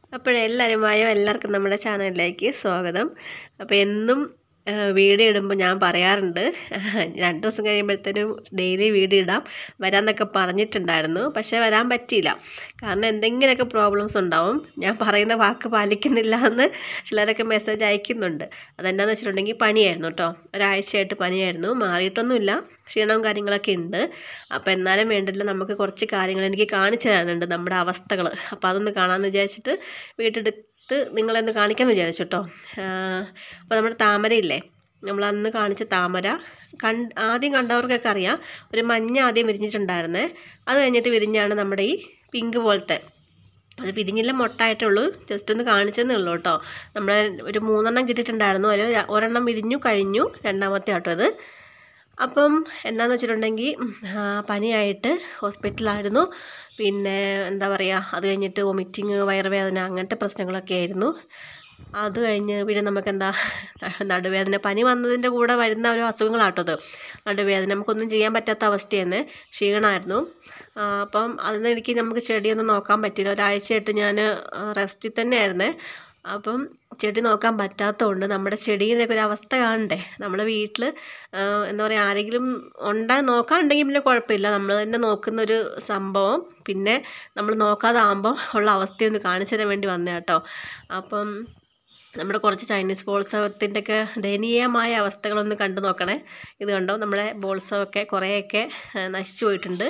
അപ്പോഴെല്ലാവരും വായോ എല്ലാവർക്കും നമ്മുടെ ചാനലിലേക്ക് സ്വാഗതം അപ്പോൾ എന്നും ആ, വീഡിയോ ഇടുമ്പോൾ ഞാൻ പറയാറുണ്ട് രണ്ട് ദിവസം കഴിയുമ്പോഴത്തേനും ഡെയിലി വീഡിയോ ഇടാം വരാമെന്നൊക്കെ പറഞ്ഞിട്ടുണ്ടായിരുന്നു പക്ഷേ വരാൻ പറ്റിയില്ല കാരണം എന്തെങ്കിലുമൊക്കെ പ്രോബ്ലംസ് ഉണ്ടാവും ഞാൻ പറയുന്ന വാക്ക് പാലിക്കുന്നില്ല എന്ന് ചിലരൊക്കെ മെസ്സേജ് അയക്കുന്നുണ്ട് അതെന്താണെന്ന് വെച്ചിട്ടുണ്ടെങ്കിൽ പനിയായിരുന്നു കേട്ടോ ഒരാഴ്ചയായിട്ട് പനിയായിരുന്നു മാറിയിട്ടൊന്നുമില്ല ക്ഷീണവും കാര്യങ്ങളൊക്കെ ഉണ്ട് അപ്പോൾ എന്നാലും വേണ്ടില്ല നമുക്ക് കുറച്ച് കാര്യങ്ങൾ എനിക്ക് കാണിച്ചു തരാനുണ്ട് നമ്മുടെ അവസ്ഥകൾ അപ്പോൾ അതൊന്ന് കാണാമെന്ന് വിചാരിച്ചിട്ട് വീട്ടെടുത്ത് നിങ്ങളെന്ന് കാണിക്കാമെന്ന് വിചാരിച്ചു കേട്ടോ അപ്പോൾ നമ്മുടെ താമരയില്ലേ നമ്മൾ അന്ന് കാണിച്ച താമര കൺ ആദ്യം കണ്ടവർക്കൊക്കെ അറിയാം ഒരു മഞ്ഞ ആദ്യം വിരിഞ്ഞിട്ടുണ്ടായിരുന്നേ അത് കഴിഞ്ഞിട്ട് വിരിഞ്ഞാണ് നമ്മുടെ ഈ പിങ്ക് പോലത്തെ അത് പിരിഞ്ഞില്ല മൊട്ടായിട്ടേ ഉള്ളൂ ജസ്റ്റ് ഒന്ന് കാണിച്ചെന്നേ ഉള്ളൂ കേട്ടോ നമ്മൾ ഒരു മൂന്നെണ്ണം കിട്ടിയിട്ടുണ്ടായിരുന്നു അതിൽ ഒരെണ്ണം വിരിഞ്ഞു കഴിഞ്ഞു രണ്ടാമത്തെ ആട്ടോ അത് അപ്പം എന്നാന്ന് വെച്ചിട്ടുണ്ടെങ്കിൽ ഉം, ആ, പനിയായിട്ട് ഹോസ്പിറ്റലായിരുന്നു പിന്നെ എന്താ പറയുക അത് കഴിഞ്ഞിട്ട് വൊമിറ്റിങ് വയറുവേദന അങ്ങനത്തെ പ്രശ്നങ്ങളൊക്കെ ആയിരുന്നു അത് കഴിഞ്ഞ് പിന്നെ നമുക്ക് എന്താ നടുവേദന പനി വന്നതിൻ്റെ കൂടെ വരുന്ന ഒരു അസുഖങ്ങളാട്ടോ അത് നടുവേദന നമുക്കൊന്നും ചെയ്യാൻ പറ്റാത്ത അവസ്ഥയായിരുന്നു ക്ഷീണമായിരുന്നു ആ, അപ്പം അതിന് എനിക്ക് നമുക്ക് ചെടിയൊന്നും നോക്കാൻ പറ്റില്ല ഒരാഴ്ചയായിട്ട് ഞാൻ റെസ്റ്റിൽ തന്നെയായിരുന്നേ അപ്പം ചെടി നോക്കാൻ പറ്റാത്തതുകൊണ്ട് നമ്മുടെ ചെടിയുടെയൊക്കെ ഒരു അവസ്ഥ കാണണ്ടേ നമ്മുടെ വീട്ടിൽ എന്താ പറയുക ആരെങ്കിലും ഉണ്ടാ നോക്കാനുണ്ടെങ്കിൽ പിന്നെ കുഴപ്പമില്ല നമ്മൾ തന്നെ നോക്കുന്ന ഒരു സംഭവം പിന്നെ നമ്മൾ നോക്കാതെ ആകുമ്പോൾ ഉള്ള അവസ്ഥയൊന്ന് കാണിച്ചു തരാൻ വേണ്ടി വന്നേ കേട്ടോ അപ്പം നമ്മുടെ കുറച്ച് ചൈനീസ് ബോൾസവത്തിൻ്റെ ഒക്കെ ദയനീയമായ അവസ്ഥകളൊന്ന് കണ്ടു നോക്കണേ ഇത് കണ്ടോ നമ്മുടെ ബോൾസവൊക്കെ കുറേയൊക്കെ ആ, നശിച്ചു പോയിട്ടുണ്ട്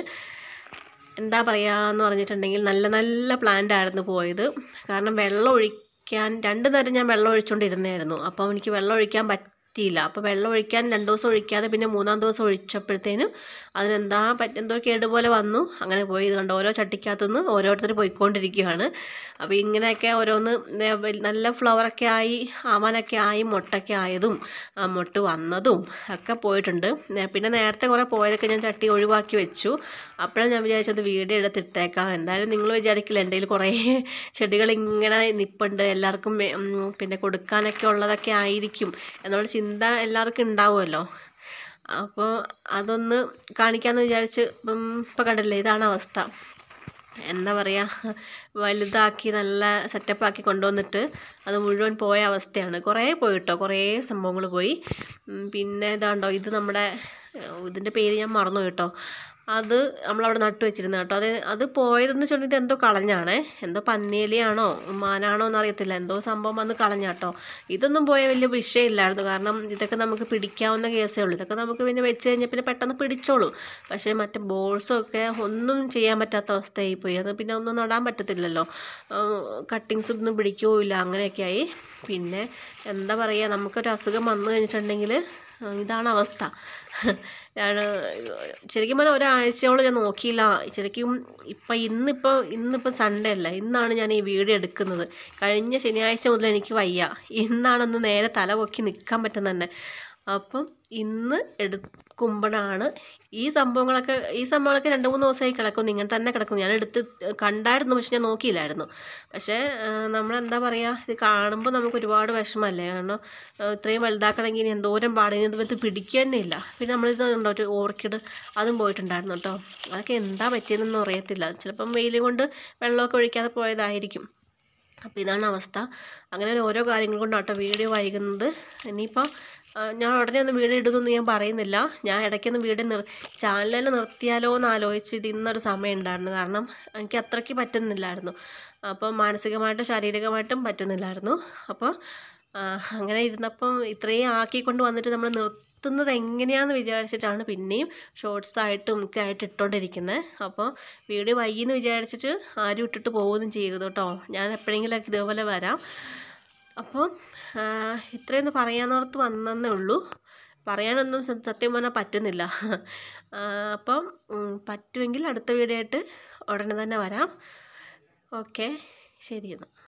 എന്താ പറയുക എന്ന് പറഞ്ഞിട്ടുണ്ടെങ്കിൽ നല്ല നല്ല പ്ലാന്റ് ആയിരുന്നു പോയത് കാരണം വെള്ളം ഒഴിക്കാൻ രണ്ട് നേരം ഞാൻ വെള്ളം ഒഴിച്ചുകൊണ്ടിരുന്നായിരുന്നു അപ്പോൾ എനിക്ക് വെള്ളം ഒഴിക്കാൻ പറ്റിയില്ല അപ്പോൾ വെള്ളം ഒഴിക്കാൻ രണ്ട് ദിവസം ഒഴിക്കാതെ പിന്നെ മൂന്നാം ദിവസം ഒഴിച്ചപ്പോഴത്തേനും അതിനെന്താ പറ്റ എന്തോ കേടുപോലെ വന്നു അങ്ങനെ പോയി ഇത് കണ്ടോ ഓരോ ചട്ടിക്കകത്തുനിന്ന് ഓരോരുത്തർ പോയിക്കൊണ്ടിരിക്കുകയാണ് അപ്പോൾ ഇങ്ങനെയൊക്കെ ഓരോന്ന് നേ- വൽ- നല്ല ഫ്ലവറൊക്കെ ആയി ആവാനൊക്കെ ആയി മുട്ടൊക്കെ ആയതും ആ, മുട്ട് വന്നതും ഒക്കെ പോയിട്ടുണ്ട് നേ- പിന്നെ നേരത്തെ കുറേ പോയതൊക്കെ ഞാൻ ചട്ടി ഒഴിവാക്കി വെച്ചു അപ്പോഴാണ് ഞാൻ വിചാരിച്ചത് വീഡിയോ എടുത്തിട്ടേക്കാം എന്തായാലും നിങ്ങൾ വിചാരിക്കില്ല എൻ്റെ കയ്യിൽ കുറേ ചെടികൾ ഇങ്ങനെ നിപ്പുണ്ട് എല്ലാവർക്കും വേ- ഉം, പിന്നെ കൊടുക്കാനൊക്കെ ഉള്ളതൊക്കെ ആയിരിക്കും എന്നുള്ള ചിന്ത എല്ലാവർക്കും ഉണ്ടാവുമല്ലോ അപ്പോൾ അതൊന്ന് കാണിക്കാമെന്ന് വിചാരിച്ച് ഇപ്പം ഇപ്പം കണ്ടില്ലേ ഇതാണ് അവസ്ഥ എന്താ പറയുക വലുതാക്കി നല്ല സെറ്റപ്പാക്കി കൊണ്ടുവന്നിട്ട് അത് മുഴുവൻ പോയ അവസ്ഥയാണ് കുറേ പോയി കേട്ടോ കുറേ സംഭവങ്ങൾ പോയി ഉം, പിന്നെ ഇതാണ്ടോ ഇത് നമ്മുടെ ഏഹ്, ഇതിൻ്റെ പേര് ഞാൻ മറന്നു കേട്ടോ അത് നമ്മളവിടെ നട്ടു വെച്ചിരുന്നു കേട്ടോ അത് അത് പോയതെന്ന് വെച്ചിട്ടുണ്ടെങ്കിൽ എന്തോ കളഞ്ഞാണേ എന്തോ പന്നിയലിയാണോ മാനാണോ എന്നറിയത്തില്ല എന്തോ സംഭവം വന്ന് കളഞ്ഞ കേട്ടോ ഇതൊന്നും പോയ വലിയ വിഷയമില്ലായിരുന്നു കാരണം ഇതൊക്കെ നമുക്ക് പിടിക്കാവുന്ന കേസേ ഉള്ളൂ ഇതൊക്കെ നമുക്ക് പിന്നെ വെച്ച് കഴിഞ്ഞാൽ പിന്നെ പെട്ടെന്ന് പിടിച്ചോളൂ പക്ഷേ മറ്റേ ബോൾസും ഒക്കെ ഒന്നും ചെയ്യാൻ പറ്റാത്ത അവസ്ഥയായി പോയി അത് പിന്നെ ഒന്നും നടാൻ പറ്റത്തില്ലല്ലോ കട്ടിങ്സ് ഒന്നും പിടിക്കുകയില്ല അങ്ങനെയൊക്കെ ആയി പിന്നെ എന്താ പറയുക നമുക്കൊരു അസുഖം വന്നു കഴിഞ്ഞിട്ടുണ്ടെങ്കിൽ ഇതാണ് അവസ്ഥ ഞാൻ ശരിക്കും പറഞ്ഞാൽ ഒരാഴ്ചയോളം ഞാൻ നോക്കിയില്ല ശരിക്കും ഇപ്പം ഇന്നിപ്പോൾ ഇന്നിപ്പോൾ സൺഡേ അല്ല ഇന്നാണ് ഞാൻ ഈ വീഡിയോ എടുക്കുന്നത് കഴിഞ്ഞ ശനിയാഴ്ച മുതൽ എനിക്ക് വയ്യ ഇന്നാണൊന്ന് നേരെ തല പൊക്കി നിൽക്കാൻ പറ്റുന്നത് തന്നെ അപ്പം ഇന്ന് എടുക്കുമ്പോഴാണ് ഈ സംഭവങ്ങളൊക്കെ ഈ സംഭവങ്ങളൊക്കെ രണ്ട് മൂന്ന് ദിവസമായി കിടക്കുന്നു ഇങ്ങനെ തന്നെ കിടക്കുന്നു ഞാൻ എടുത്ത് കണ്ടായിരുന്നു പക്ഷെ ഞാൻ നോക്കിയില്ലായിരുന്നു പക്ഷേ ആ, നമ്മളെന്താ പറയുക ഇത് കാണുമ്പോൾ നമുക്ക് ഒരുപാട് വിഷമമല്ലേ കാരണം ആ, ഇത്രയും വലുതാക്കണമെങ്കിൽ ഇനി എന്തോരം പാടിന് ഇത് ഇത് പിടിക്കുക തന്നെ ഇല്ല പിന്നെ നമ്മളിത് ഉണ്ടോ ഒരു ഓർക്കിഡ് അതും പോയിട്ടുണ്ടായിരുന്നു കേട്ടോ അതൊക്കെ എന്താ പറ്റിയതെന്നൊന്നും അറിയത്തില്ല ചിലപ്പം വെയിൽ കൊണ്ട് വെള്ളമൊക്കെ ഒഴിക്കാതെ പോയതായിരിക്കും അപ്പോൾ ഇതാണ് അവസ്ഥ അങ്ങനെ ഓരോ കാര്യങ്ങൾ കൊണ്ടാട്ടോ വീഡിയോ വൈകുന്നത് ഇനിയിപ്പോൾ ആ, ഞാൻ ഉടനെ ഒന്നും വീഡിയോ ഇടുന്നൊന്നും ഞാൻ പറയുന്നില്ല ഞാൻ ഇടയ്ക്കൊന്ന് വീഡിയോ നിർ ചാനൽ തന്നെ നിർത്തിയാലോ എന്ന് ആലോചിച്ച് ഇരുന്നൊരു സമയം ഉണ്ടായിരുന്നു കാരണം എനിക്ക് അത്രയ്ക്ക് പറ്റുന്നില്ലായിരുന്നു അപ്പോൾ മാനസികമായിട്ടും ശാരീരികമായിട്ടും പറ്റുന്നില്ലായിരുന്നു അപ്പോൾ ആ, അങ്ങനെ ഇരുന്നപ്പം ഇത്രയും ആക്കിക്കൊണ്ട് വന്നിട്ട് നമ്മൾ നിർത്തുന്നത് എങ്ങനെയാണെന്ന് വിചാരിച്ചിട്ടാണ് പിന്നെയും ഷോർട്സ് ആയിട്ടും ഒക്കെ ആയിട്ട് ഇട്ടുകൊണ്ടിരിക്കുന്നത് അപ്പോൾ വീഡിയോ വൈകിയെന്ന് വിചാരിച്ചിട്ട് ആരും ഇട്ടിട്ട് പോകുകയൊന്നും ചെയ്യരുത് കേട്ടോ ഞാൻ എപ്പോഴെങ്കിലുമൊക്കെ ഇതേപോലെ വരാം അപ്പോൾ ഇത്രയൊന്ന് പറയാന്നോർത്ത് വന്നേ ഉള്ളൂ പറയാനൊന്നും സ- സത്യം പറഞ്ഞാൽ പറ്റുന്നില്ല ആ, അപ്പം ഉം, പറ്റുമെങ്കിൽ അടുത്ത വീഡിയോ ആയിട്ട് ഉടനെ തന്നെ വരാം ഓക്കെ ശരി എന്നാൽ